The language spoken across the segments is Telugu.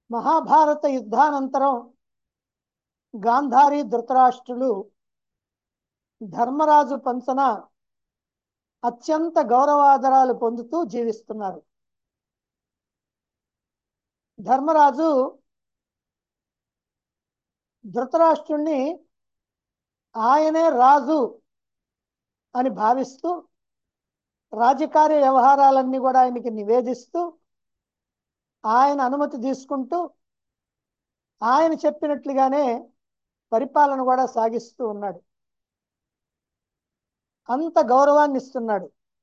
మహాభారత యుద్ధానంతరం గాంధారి ధృతరాష్ట్రులు ధర్మరాజు పంచన అత్యంత గౌరవాదరాలు పొందుతూ జీవిస్తున్నారు ధర్మరాజు ధృతరాష్ట్రుణ్ణి ఆయనే రాజు అని భావిస్తూ రాజకార్య వ్యవహారాలన్నీ కూడా ఆయనకి నివేదిస్తూ ఆయన అనుమతి తీసుకుంటూ ఆయన చెప్పినట్లుగానే పరిపాలన కూడా సాగిస్తూ ఉన్నాడు అంత గౌరవాన్ని ఇస్తున్నాడు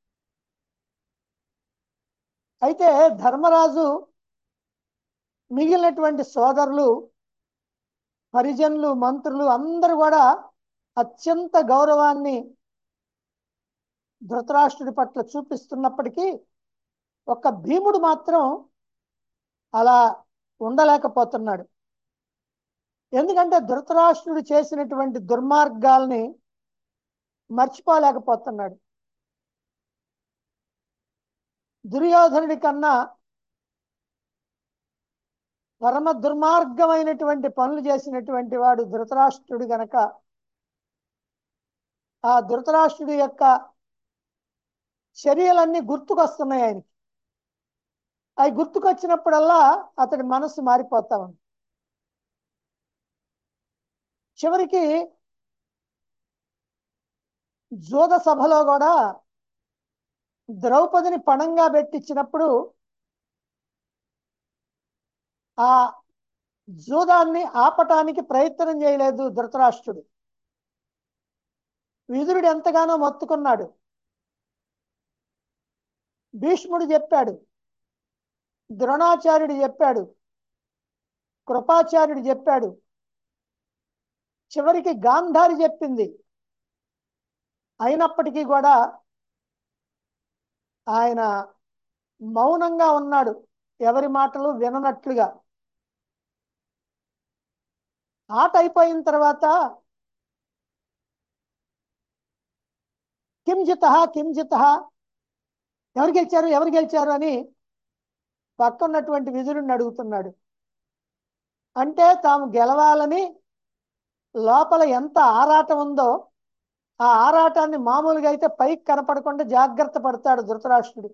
అయితే ధర్మరాజు మిగిలినటువంటి సోదరులు పరిజనులు మంత్రులు అందరూ కూడా అత్యంత గౌరవాన్ని ధృతరాష్ట్రుడి పట్ల చూపిస్తున్నప్పటికీ ఒక భీముడు మాత్రం అలా ఉండలేకపోతున్నాడు ఎందుకంటే ధృతరాష్ట్రుడు చేసినటువంటి దుర్మార్గాల్ని మర్చిపోలేకపోతున్నాడు దుర్యోధనుడి కన్నా పరమ దుర్మార్గమైనటువంటి పనులు చేసినటువంటి వాడు ధృతరాష్ట్రుడు గనక ఆ ధృతరాష్ట్రుడి యొక్క చర్యలన్నీ గుర్తుకొస్తున్నాయి ఆయనకి అవి గుర్తుకొచ్చినప్పుడల్లా అతడి మనసు మారిపోతా ఉంది చివరికి జోద సభలో కూడా ద్రౌపదిని పణంగా పెట్టించినప్పుడు ఆ జూదాన్ని ఆపటానికి ప్రయత్నం చేయలేదు ధృతరాష్ట్రుడు విదురుడు ఎంతగానో మొత్తుకున్నాడు భీష్ముడు చెప్పాడు ద్రోణాచార్యుడు చెప్పాడు కృపాచార్యుడు చెప్పాడు చివరికి గాంధారి చెప్పింది అయినప్పటికీ కూడా ఆయన మౌనంగా ఉన్నాడు ఎవరి మాటలు విననట్లుగా ఆట అయిపోయిన తర్వాత కింజిత కింజిత ఎవరు గెలిచారు ఎవరు గెలిచారు అని పక్కన్నటువంటి విధుడిని అడుగుతున్నాడు అంటే తాము గెలవాలని లోపల ఎంత ఆరాటం ఉందో ఆ ఆరాటాన్ని మామూలుగా అయితే పైకి కనపడకుండా జాగ్రత్త పడతాడు ధృతరాష్ట్రుడు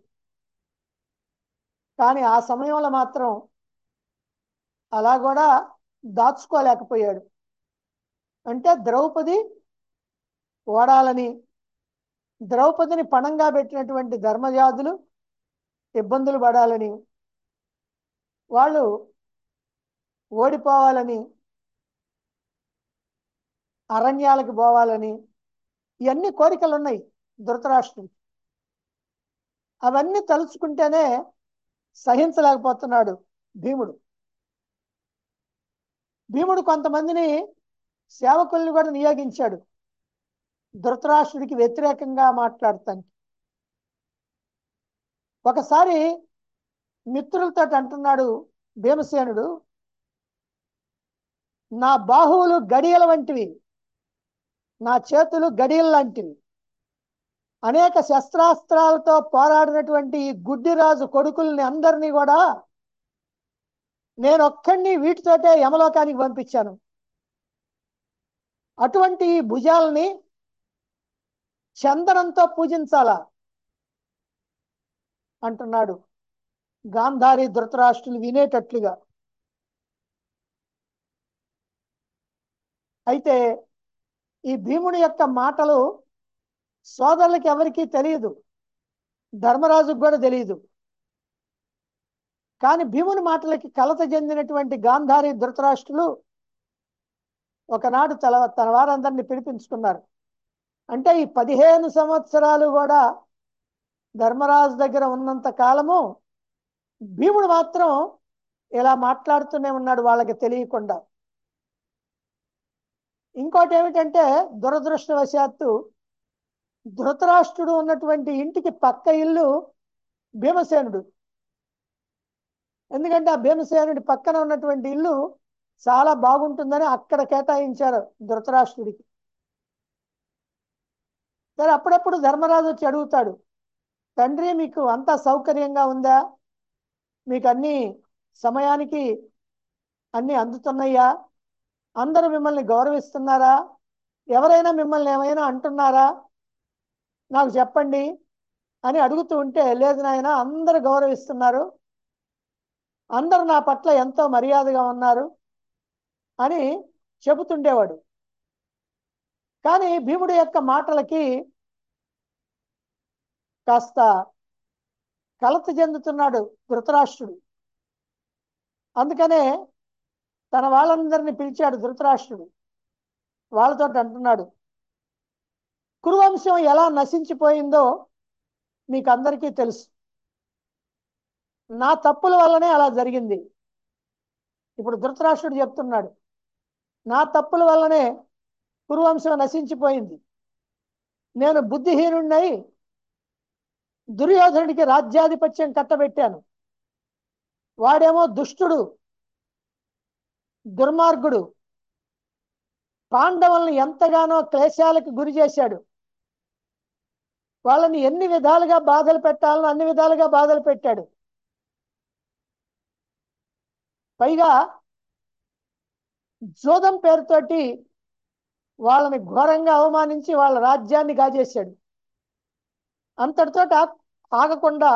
కానీ ఆ సమయంలో మాత్రం అలా కూడా దాచుకోలేకపోయాడు అంటే ద్రౌపది ఓడాలని ద్రౌపదిని పణంగా పెట్టినటువంటి ధర్మజాతులు ఇబ్బందులు పడాలని వాళ్ళు ఓడిపోవాలని అరణ్యాలకు పోవాలని ఇవన్నీ కోరికలు ఉన్నాయి ధృతరాష్ట్రుడు అవన్నీ తలుచుకుంటేనే సహించలేకపోతున్నాడు భీముడు భీముడు కొంతమందిని సేవకుల్ని కూడా నియోగించాడు ధృతరాష్ట్రుడికి వ్యతిరేకంగా మాట్లాడతానికి ఒకసారి మిత్రులతో అంటున్నాడు భీమసేనుడు నా బాహువులు గడియల వంటివి నా చేతులు గడియల లాంటివి అనేక శస్త్రాస్త్రాలతో పోరాడినటువంటి ఈ గుడ్డిరాజు కొడుకుల్ని అందరినీ కూడా నేను ఒక్కడిని వీటితోటే యమలోకానికి పంపించాను అటువంటి ఈ భుజాలని చందనంతో పూజించాలా అంటున్నాడు గాంధారి ధృతరాష్ట్రులు వినేటట్లుగా అయితే ఈ భీముడి యొక్క మాటలు సోదరులకి ఎవరికీ తెలియదు ధర్మరాజుకు కూడా తెలియదు కానీ భీముని మాటలకి కలత చెందినటువంటి గాంధారి ధృతరాష్ట్రులు ఒకనాడు తల తన వారందరినీ పిలిపించుకున్నారు అంటే ఈ పదిహేను సంవత్సరాలు కూడా ధర్మరాజు దగ్గర ఉన్నంత కాలము భీముడు మాత్రం ఇలా మాట్లాడుతూనే ఉన్నాడు వాళ్ళకి తెలియకుండా ఇంకోటి ఏమిటంటే దురదృష్టవశాత్తు ధృతరాష్ట్రుడు ఉన్నటువంటి ఇంటికి పక్క ఇల్లు భీమసేనుడు ఎందుకంటే ఆ భీమసేనుడి పక్కన ఉన్నటువంటి ఇల్లు చాలా బాగుంటుందని అక్కడ కేటాయించారు ధృతరాష్ట్రుడికి సరే అప్పుడప్పుడు ధర్మరాజు వచ్చి అడుగుతాడు తండ్రి మీకు అంతా సౌకర్యంగా ఉందా మీకు అన్ని సమయానికి అన్నీ అందుతున్నాయా అందరూ మిమ్మల్ని గౌరవిస్తున్నారా ఎవరైనా మిమ్మల్ని ఏమైనా అంటున్నారా నాకు చెప్పండి అని అడుగుతూ ఉంటే లేదు నాయన అందరూ గౌరవిస్తున్నారు అందరూ నా పట్ల ఎంతో మర్యాదగా ఉన్నారు అని చెబుతుండేవాడు కానీ భీముడి యొక్క మాటలకి కాస్త కలత చెందుతున్నాడు ధృతరాష్ట్రుడు అందుకనే తన వాళ్ళందరినీ పిలిచాడు ధృతరాష్ట్రుడు వాళ్ళతో అంటున్నాడు కురువంశం ఎలా నశించిపోయిందో మీకు అందరికీ తెలుసు నా తప్పుల వల్లనే అలా జరిగింది ఇప్పుడు ధృతరాష్ట్రుడు చెప్తున్నాడు నా తప్పుల వల్లనే కురువంశం నశించిపోయింది నేను బుద్ధిహీనుడినై దుర్యోధనుడికి రాజ్యాధిపత్యం కట్టబెట్టాను వాడేమో దుష్టుడు దుర్మార్గుడు పాండవులను ఎంతగానో క్లేశాలకు గురి చేశాడు వాళ్ళని ఎన్ని విధాలుగా బాధలు పెట్టాలని అన్ని విధాలుగా బాధలు పెట్టాడు పైగా జోదం పేరుతోటి వాళ్ళని ఘోరంగా అవమానించి వాళ్ళ రాజ్యాన్ని గాజేశాడు అంతటితో ఆగకుండా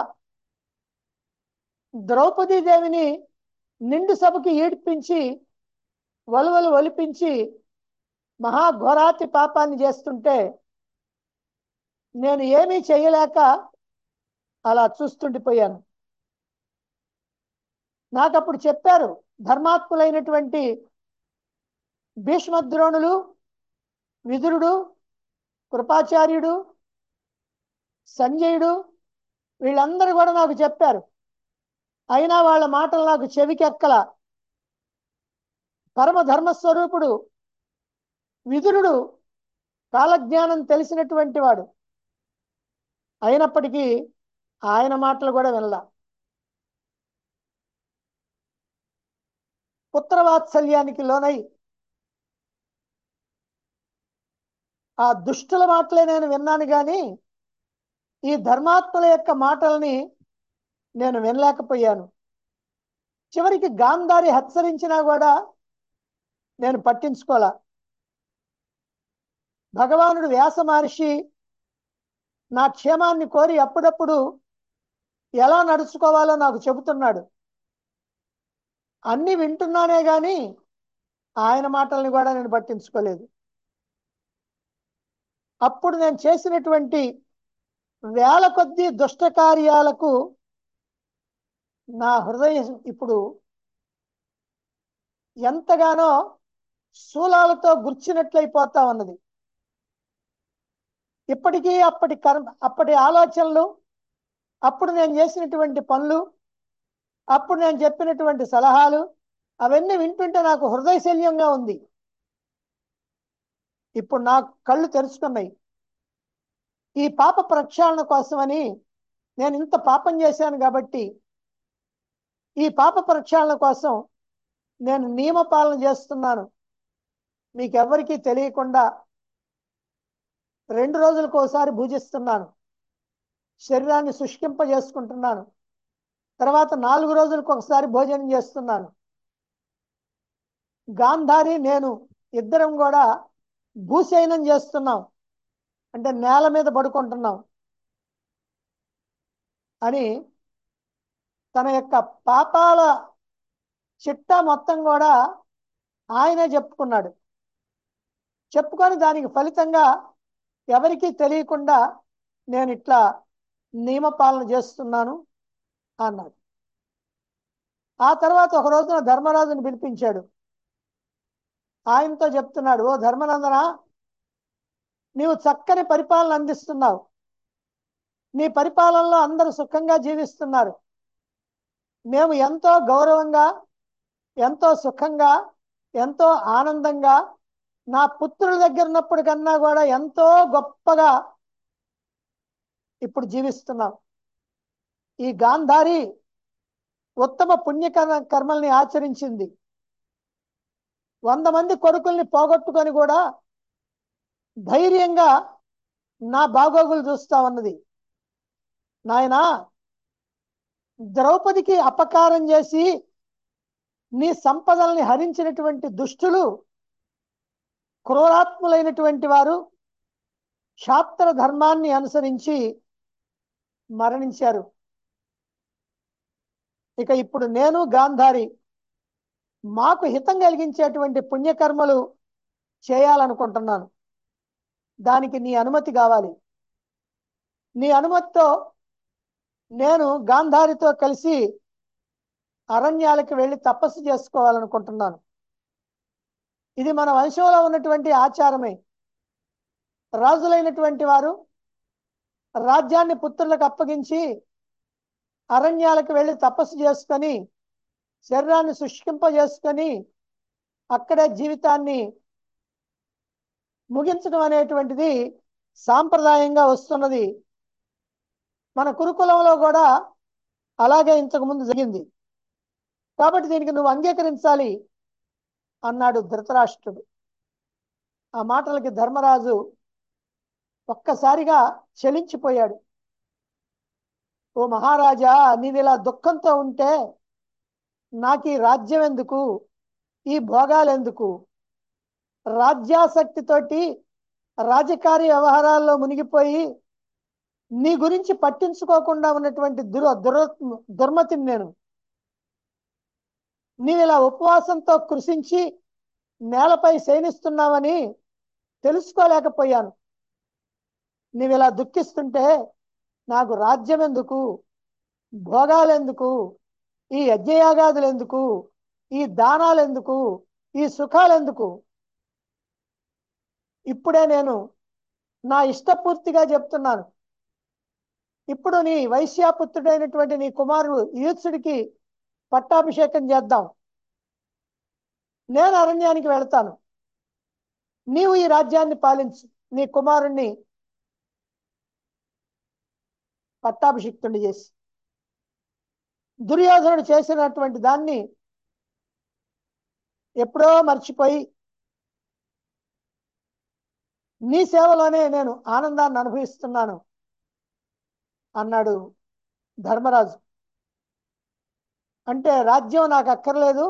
ద్రౌపదీదేవిని నిండు సభకి ఏడిపించి వలువలు ఒలిపించి మహాఘోరాతి పాపాన్ని చేస్తుంటే నేను ఏమీ చేయలేక అలా చూస్తుండిపోయాను నాకు అప్పుడు చెప్పారు ధర్మాత్ములైనటువంటి భీష్మద్రోణులు విదురుడు కృపాచార్యుడు సంజయుడు వీళ్ళందరూ కూడా నాకు చెప్పారు అయినా వాళ్ళ మాటలు నాకు చెవికెక్కల పరమ ధర్మస్వరూపుడు విదురుడు కాలజ్ఞానం తెలిసినటువంటి వాడు అయినప్పటికీ ఆయన మాటలు కూడా వినలా పుత్రవాత్సల్యానికి లోనై ఆ దుష్టుల మాటలే నేను విన్నాను కానీ ఈ ధర్మాత్మల యొక్క మాటల్ని నేను వినలేకపోయాను చివరికి గాంధారి హెచ్చరించినా కూడా నేను పట్టించుకోలే భగవానుడు వ్యాస మహర్షి నా క్షేమాన్ని కోరి అప్పుడప్పుడు ఎలా నడుచుకోవాలో నాకు చెబుతున్నాడు అన్ని వింటున్నానే గాని ఆయన మాటల్ని కూడా నేను పట్టించుకోలేదు అప్పుడు నేను చేసినటువంటి వేల కొద్ది దుష్ట కార్యాలకు నా హృదయం ఇప్పుడు ఎంతగానో శూలాలతో గుర్చినట్లయిపోతా ఉన్నది ఇప్పటికీ అప్పటి కర్మ అప్పటి ఆలోచనలు అప్పుడు నేను చేసినటువంటి పనులు అప్పుడు నేను చెప్పినటువంటి సలహాలు అవన్నీ వింటుంటే నాకు హృదయ శల్యంగా ఉంది ఇప్పుడు నాకు కళ్ళు తెరుచుకున్నాయి ఈ పాప ప్రక్షాళన కోసమని నేను ఇంత పాపం చేశాను కాబట్టి ఈ పాప ప్రక్షాళన కోసం నేను నియమపాలన చేస్తున్నాను మీకెవ్వరికీ తెలియకుండా రెండు రోజులకు ఒకసారి భుజిస్తున్నాను శరీరాన్ని శుష్కింపజేసుకుంటున్నాను తర్వాత నాలుగు రోజులకు ఒకసారి భోజనం చేస్తున్నాను గాంధారి నేను ఇద్దరం కూడా భూశయనం చేస్తున్నాం అంటే నేల మీద పడుకుంటున్నాం అని తన యొక్క పాపాల చిట్టా మొత్తం కూడా ఆయనే చెప్పుకున్నాడు చెప్పుకొని దానికి ఫలితంగా ఎవరికీ తెలియకుండా నేను ఇట్లా నియమపాలన చేస్తున్నాను అన్నాడు ఆ తర్వాత ఒక రోజున ధర్మరాజుని పిలిపించాడు ఆయనతో చెప్తున్నాడు ఓ ధర్మనందన నీవు చక్కని పరిపాలన అందిస్తున్నావు నీ పరిపాలనలో అందరూ సుఖంగా జీవిస్తున్నారు మేము ఎంతో గౌరవంగా ఎంతో సుఖంగా ఎంతో ఆనందంగా నా పుత్రుల దగ్గర ఉన్నప్పుడు కన్నా కూడా ఎంతో గొప్పగా ఇప్పుడు జీవిస్తున్నాం ఈ గాంధారి ఉత్తమ పుణ్యకర్మ కర్మల్ని ఆచరించింది వంద మంది కొడుకుల్ని పోగొట్టుకొని కూడా ధైర్యంగా నా బాగోగులు చూస్తా ఉన్నది నాయనా ద్రౌపదికి అపకారం చేసి నీ సంపదల్ని హరించినటువంటి దుష్టులు క్రూరాత్ములైనటువంటి వారు క్షాత్ర ధర్మాన్ని అనుసరించి మరణించారు ఇక ఇప్పుడు నేను గాంధారి మాకు హితం కలిగించేటువంటి పుణ్యకర్మలు చేయాలనుకుంటున్నాను దానికి నీ అనుమతి కావాలి నీ అనుమతితో నేను గాంధారితో కలిసి అరణ్యాలకు వెళ్ళి తపస్సు చేసుకోవాలనుకుంటున్నాను ఇది మన వంశంలో ఉన్నటువంటి ఆచారమే రాజులైనటువంటి వారు రాజ్యాన్ని పుత్రులకు అప్పగించి అరణ్యాలకు వెళ్ళి తపస్సు చేసుకొని శరీరాన్ని శుష్కింపజేసుకొని అక్కడే జీవితాన్ని ముగించడం అనేటువంటిది సాంప్రదాయంగా వస్తున్నది మన కురుకులంలో కూడా అలాగే ఇంతకు ముందు జరిగింది కాబట్టి దీనికి నువ్వు అంగీకరించాలి అన్నాడు ధృతరాష్ట్రుడు ఆ మాటలకి ధర్మరాజు ఒక్కసారిగా చలించిపోయాడు ఓ మహారాజా నీవిలా దుఃఖంతో ఉంటే నాకు ఈ రాజ్యం ఎందుకు ఈ భోగాలు ఎందుకు రాజ్యాసక్తితోటి రాజకార్య వ్యవహారాల్లో మునిగిపోయి నీ గురించి పట్టించుకోకుండా ఉన్నటువంటి దుర్ దుర్ దుర్మతిని నేను నీవు ఇలా ఉపవాసంతో కృషించి నేలపై శయనిస్తున్నావని తెలుసుకోలేకపోయాను నీవు ఇలా దుఃఖిస్తుంటే నాకు రాజ్యం ఎందుకు భోగాలు ఎందుకు ఈ యజ్ఞయాగాదులు ఎందుకు ఈ దానాలు ఎందుకు ఈ సుఖాలు ఎందుకు ఇప్పుడే నేను నా ఇష్టపూర్తిగా చెప్తున్నాను ఇప్పుడు నీ వైశ్యాపుత్రుడైనటువంటి నీ కుమారుడు యూత్సుడికి పట్టాభిషేకం చేద్దాం నేను అరణ్యానికి వెళ్తాను నీవు ఈ రాజ్యాన్ని పాలించు నీ కుమారుణ్ణి పట్టాభిషిక్తుని చేసి దుర్యోధనుడు చేసినటువంటి దాన్ని ఎప్పుడో మర్చిపోయి నీ సేవలోనే నేను ఆనందాన్ని అనుభవిస్తున్నాను అన్నాడు ధర్మరాజు అంటే రాజ్యం నాకు అక్కర్లేదు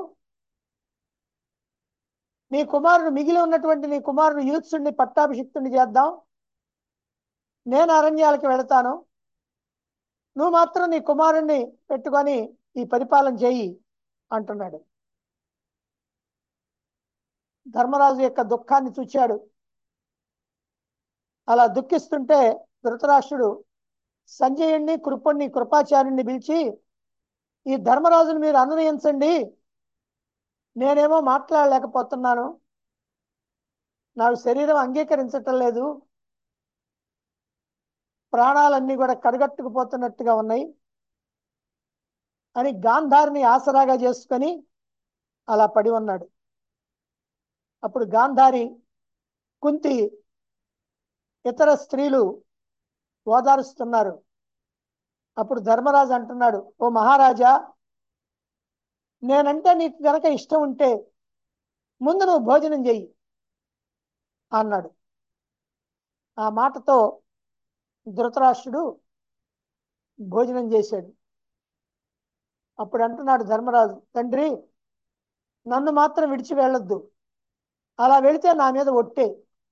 నీ కుమారుడు మిగిలి ఉన్నటువంటి నీ కుమారుడు యూత్సుడిని పట్టాభిషిక్తుని చేద్దాం నేను అరణ్యాలకు వెళతాను నువ్వు మాత్రం నీ కుమారుణ్ణి పెట్టుకొని ఈ పరిపాలన చేయి అంటున్నాడు ధర్మరాజు యొక్క దుఃఖాన్ని చూచాడు అలా దుఃఖిస్తుంటే ధృతరాష్ట్రుడు సంజయుణ్ణి కృపుణ్ణి కృపాచార్యుణ్ణి పిలిచి ఈ ధర్మరాజుని మీరు అనునయించండి నేనేమో మాట్లాడలేకపోతున్నాను నాకు శరీరం అంగీకరించటం లేదు ప్రాణాలన్నీ కూడా కడగట్టుకుపోతున్నట్టుగా ఉన్నాయి అని గాంధారిని ఆసరాగా చేసుకొని అలా పడి ఉన్నాడు అప్పుడు గాంధారి కుంతి ఇతర స్త్రీలు ఓదారుస్తున్నారు అప్పుడు ధర్మరాజు అంటున్నాడు ఓ మహారాజా నేనంటే నీకు గనక ఇష్టం ఉంటే ముందు నువ్వు భోజనం చెయ్యి అన్నాడు ఆ మాటతో ధృతరాష్ట్రుడు భోజనం చేశాడు అప్పుడు అంటున్నాడు ధర్మరాజు తండ్రి నన్ను మాత్రం విడిచి వెళ్ళొద్దు అలా వెళితే నా మీద ఒట్టే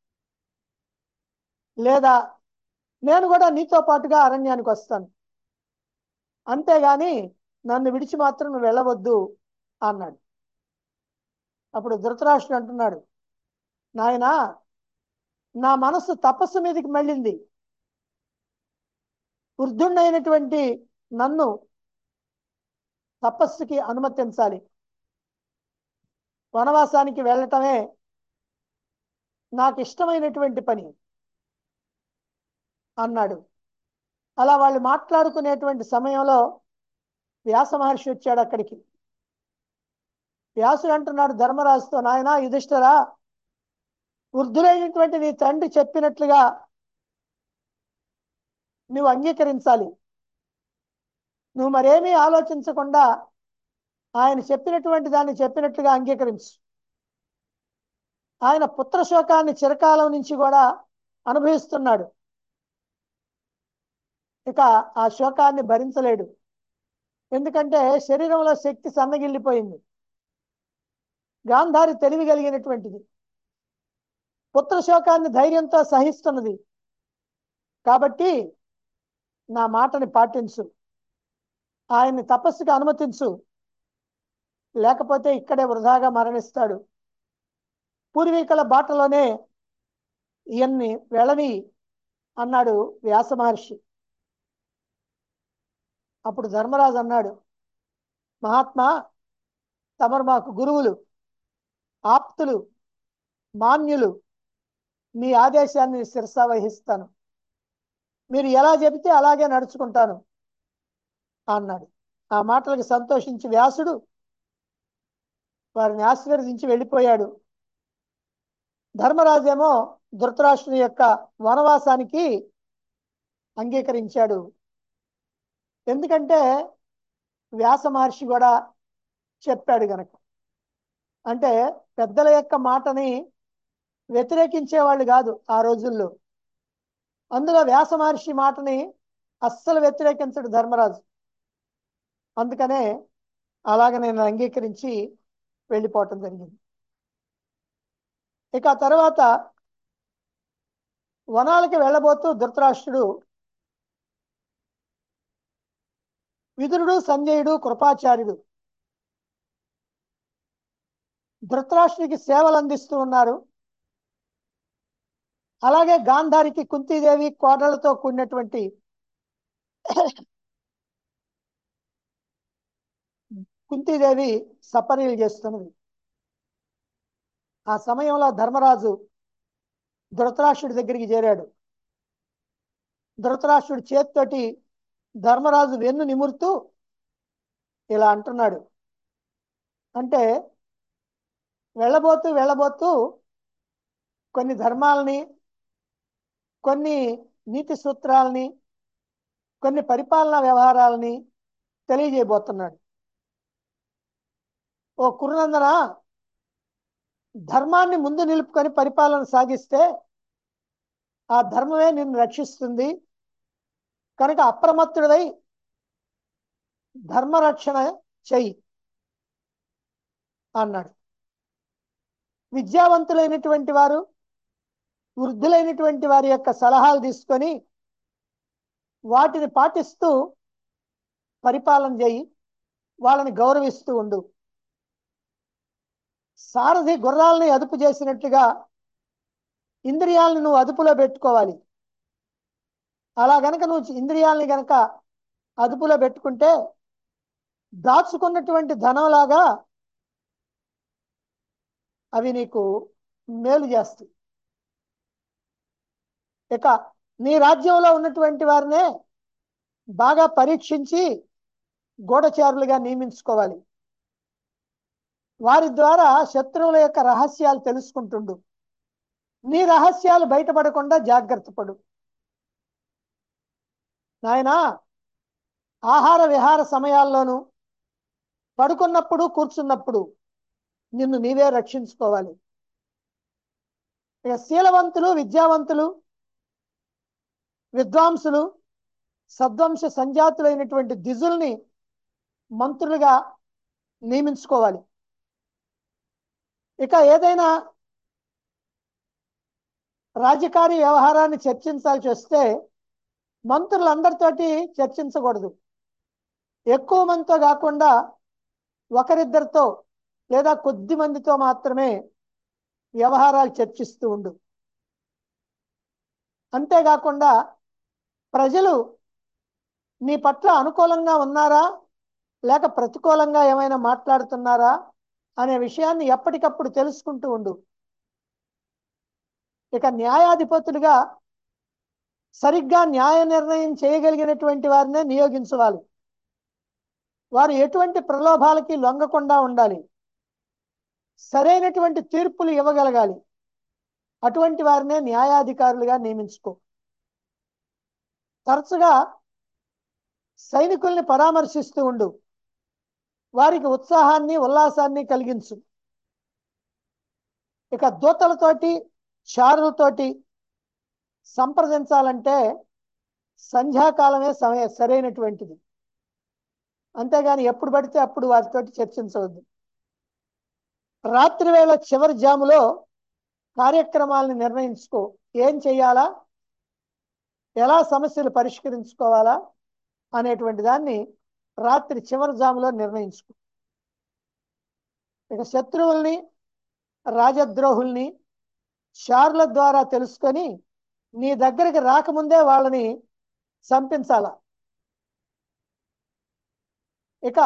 లేదా నేను కూడా నీతో పాటుగా అరణ్యానికి వస్తాను అంతేగాని నన్ను విడిచి మాత్రం నువ్వు వెళ్ళవద్దు అన్నాడు అప్పుడు ధృతరాష్ట్రుడు అంటున్నాడు నాయనా నా మనస్సు తపస్సు మీదకి మళ్ళింది వృద్ధుణ్ణైనటువంటి నన్ను తపస్సుకి అనుమతించాలి వనవాసానికి వెళ్ళటమే నాకు ఇష్టమైనటువంటి పని అన్నాడు అలా వాళ్ళు మాట్లాడుకునేటువంటి సమయంలో వ్యాస మహర్షి వచ్చాడు అక్కడికి వ్యాసుడు అంటున్నాడు ధర్మరాజుతో నాయన యుధిష్ఠరా వృద్ధులైనటువంటి నీ తండ్రి చెప్పినట్లుగా నువ్వు అంగీకరించాలి నువ్వు మరేమీ ఆలోచించకుండా ఆయన చెప్పినటువంటి దాన్ని చెప్పినట్లుగా అంగీకరించు ఆయన పుత్రశోకాన్ని చిరకాలం నుంచి కూడా అనుభవిస్తున్నాడు ఇక ఆ శోకాన్ని భరించలేడు ఎందుకంటే శరీరంలో శక్తి సన్నగిల్లిపోయింది గాంధారి తెలివి కలిగినటువంటిది పుత్ర శోకాన్ని ధైర్యంతో సహిస్తున్నది కాబట్టి నా మాటని పాటించు ఆయన్ని తపస్సుకు అనుమతించు లేకపోతే ఇక్కడే వృధాగా మరణిస్తాడు పూర్వీకుల బాటలోనే ఈయన్ని వెళ్ళని అన్నాడు వ్యాస మహర్షి అప్పుడు ధర్మరాజు అన్నాడు మహాత్మా తమరు మాకు గురువులు ఆప్తులు మాన్యులు మీ ఆదేశాన్ని శిరస వహిస్తాను మీరు ఎలా చెబితే అలాగే నడుచుకుంటాను అన్నాడు ఆ మాటలకు సంతోషించి వ్యాసుడు వారిని ఆశీర్వదించి వెళ్ళిపోయాడు ధర్మరాజేమో ధృతరాష్ట్రుని యొక్క వనవాసానికి అంగీకరించాడు ఎందుకంటే వ్యాస మహర్షి కూడా చెప్పాడు గనక అంటే పెద్దల యొక్క మాటని వ్యతిరేకించే వాళ్ళు కాదు ఆ రోజుల్లో అందులో వ్యాస మహర్షి మాటని అస్సలు వ్యతిరేకించడు ధర్మరాజు అందుకనే అలాగ నేను అంగీకరించి వెళ్ళిపోవటం జరిగింది ఇక ఆ తర్వాత వనాలకి వెళ్ళబోతూ ధృతరాష్ట్రుడు విదురుడు సంజయుడు కృపాచార్యుడు ధృతరాష్ట్రుడికి సేవలు అందిస్తూ ఉన్నారు అలాగే గాంధారికి కుంతీదేవి కోడలతో కూడినటువంటి కుంతీదేవి సపర్యలు చేస్తున్నది ఆ సమయంలో ధర్మరాజు ధృతరాష్ట్రుడి దగ్గరికి చేరాడు ధృతరాష్ట్రుడి చేతితోటి ధర్మరాజు వెన్ను నిమురుతూ ఇలా అంటున్నాడు అంటే వెళ్ళబోతూ వెళ్ళబోతూ కొన్ని ధర్మాలని కొన్ని నీతి సూత్రాలని కొన్ని పరిపాలనా వ్యవహారాలని తెలియజేయబోతున్నాడు ఓ కురునందన ధర్మాన్ని ముందు నిలుపుకొని పరిపాలన సాగిస్తే ఆ ధర్మమే నిన్ను రక్షిస్తుంది కనుక అప్రమత్తుడై ధర్మరక్షణ చెయ్యి అన్నాడు విద్యావంతులైనటువంటి వారు వృద్ధులైనటువంటి వారి యొక్క సలహాలు తీసుకొని వాటిని పాటిస్తూ పరిపాలన చేయి వాళ్ళని గౌరవిస్తూ ఉండు సారథి గుర్రాలని అదుపు చేసినట్లుగా ఇంద్రియాలను నువ్వు అదుపులో పెట్టుకోవాలి అలా గనక నువ్వు ఇంద్రియాలని గనక అదుపులో పెట్టుకుంటే దాచుకున్నటువంటి ధనంలాగా అవి నీకు మేలు చేస్తాయి ఇక నీ రాజ్యంలో ఉన్నటువంటి వారినే బాగా పరీక్షించి గూఢచారులుగా నియమించుకోవాలి వారి ద్వారా శత్రువుల యొక్క రహస్యాలు తెలుసుకుంటుండు నీ రహస్యాలు బయటపడకుండా జాగ్రత్త పడు నాయనా ఆహార విహార సమయాల్లోనూ పడుకున్నప్పుడు కూర్చున్నప్పుడు నిన్ను నీవే రక్షించుకోవాలి ఇక శీలవంతులు విద్యావంతులు విద్వాంసులు సద్వంశ సంజాతులైనటువంటి దిజుల్ని మంత్రులుగా నియమించుకోవాలి ఇక ఏదైనా రాజకారీ వ్యవహారాన్ని చర్చించాల్సి వస్తే మంత్రులందరితోటి చర్చించకూడదు ఎక్కువ మందితో కాకుండా ఒకరిద్దరితో లేదా కొద్ది మందితో మాత్రమే వ్యవహారాలు చర్చిస్తూ ఉండు అంతేకాకుండా ప్రజలు నీ పట్ల అనుకూలంగా ఉన్నారా లేక ప్రతికూలంగా ఏమైనా మాట్లాడుతున్నారా అనే విషయాన్ని ఎప్పటికప్పుడు తెలుసుకుంటూ ఉండు ఇక న్యాయాధిపతులుగా సరిగ్గా న్యాయ నిర్ణయం చేయగలిగినటువంటి వారినే నియోగించవాలి వారు ఎటువంటి ప్రలోభాలకి లొంగకుండా ఉండాలి సరైనటువంటి తీర్పులు ఇవ్వగలగాలి అటువంటి వారినే న్యాయాధికారులుగా నియమించుకో తరచుగా సైనికుల్ని పరామర్శిస్తూ ఉండు వారికి ఉత్సాహాన్ని ఉల్లాసాన్ని కలిగించు ఇక దూతలతోటి చారులతోటి సంప్రదించాలంటే సంధ్యాకాలమే సమయ సరైనటువంటిది అంతేగాని ఎప్పుడు పడితే అప్పుడు వారితోటి చర్చించవద్దు రాత్రి వేళ చివరి జాములో కార్యక్రమాలను నిర్ణయించుకో ఏం చేయాలా ఎలా సమస్యలు పరిష్కరించుకోవాలా అనేటువంటి దాన్ని రాత్రి చివరి జాములో నిర్ణయించుకో ఇక శత్రువుల్ని రాజద్రోహుల్ని షార్ల ద్వారా తెలుసుకొని నీ దగ్గరికి రాకముందే వాళ్ళని చంపించాల ఇక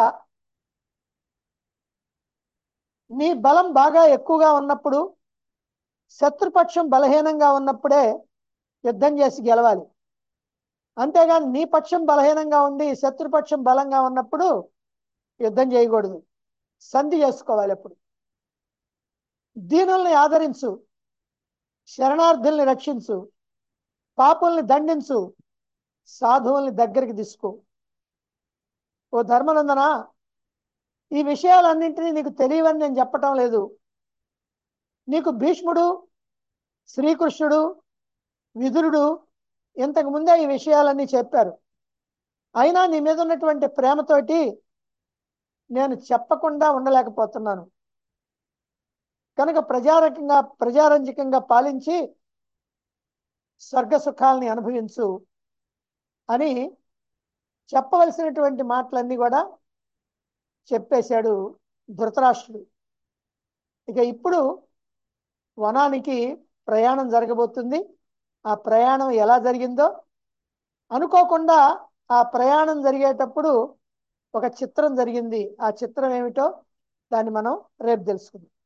నీ బలం బాగా ఎక్కువగా ఉన్నప్పుడు శత్రుపక్షం బలహీనంగా ఉన్నప్పుడే యుద్ధం చేసి గెలవాలి అంతేగాని నీ పక్షం బలహీనంగా ఉండి శత్రుపక్షం బలంగా ఉన్నప్పుడు యుద్ధం చేయకూడదు సంధి చేసుకోవాలి ఎప్పుడు దీనుల్ని ఆదరించు శరణార్థుల్ని రక్షించు పాపుల్ని దండించు సాధువుల్ని దగ్గరికి తీసుకో ఓ ధర్మనందన ఈ విషయాలన్నింటినీ నీకు తెలియవని నేను చెప్పటం లేదు నీకు భీష్ముడు శ్రీకృష్ణుడు విదురుడు ఇంతకు ముందే ఈ విషయాలన్నీ చెప్పారు అయినా నీ మీద ఉన్నటువంటి ప్రేమతోటి నేను చెప్పకుండా ఉండలేకపోతున్నాను కనుక ప్రజారకంగా ప్రజారంజకంగా పాలించి స్వర్గ సుఖాలని అనుభవించు అని చెప్పవలసినటువంటి మాటలన్నీ కూడా చెప్పేశాడు ధృతరాష్ట్రుడు ఇక ఇప్పుడు వనానికి ప్రయాణం జరగబోతుంది ఆ ప్రయాణం ఎలా జరిగిందో అనుకోకుండా ఆ ప్రయాణం జరిగేటప్పుడు ఒక చిత్రం జరిగింది ఆ చిత్రం ఏమిటో దాన్ని మనం రేపు తెలుసుకుందాం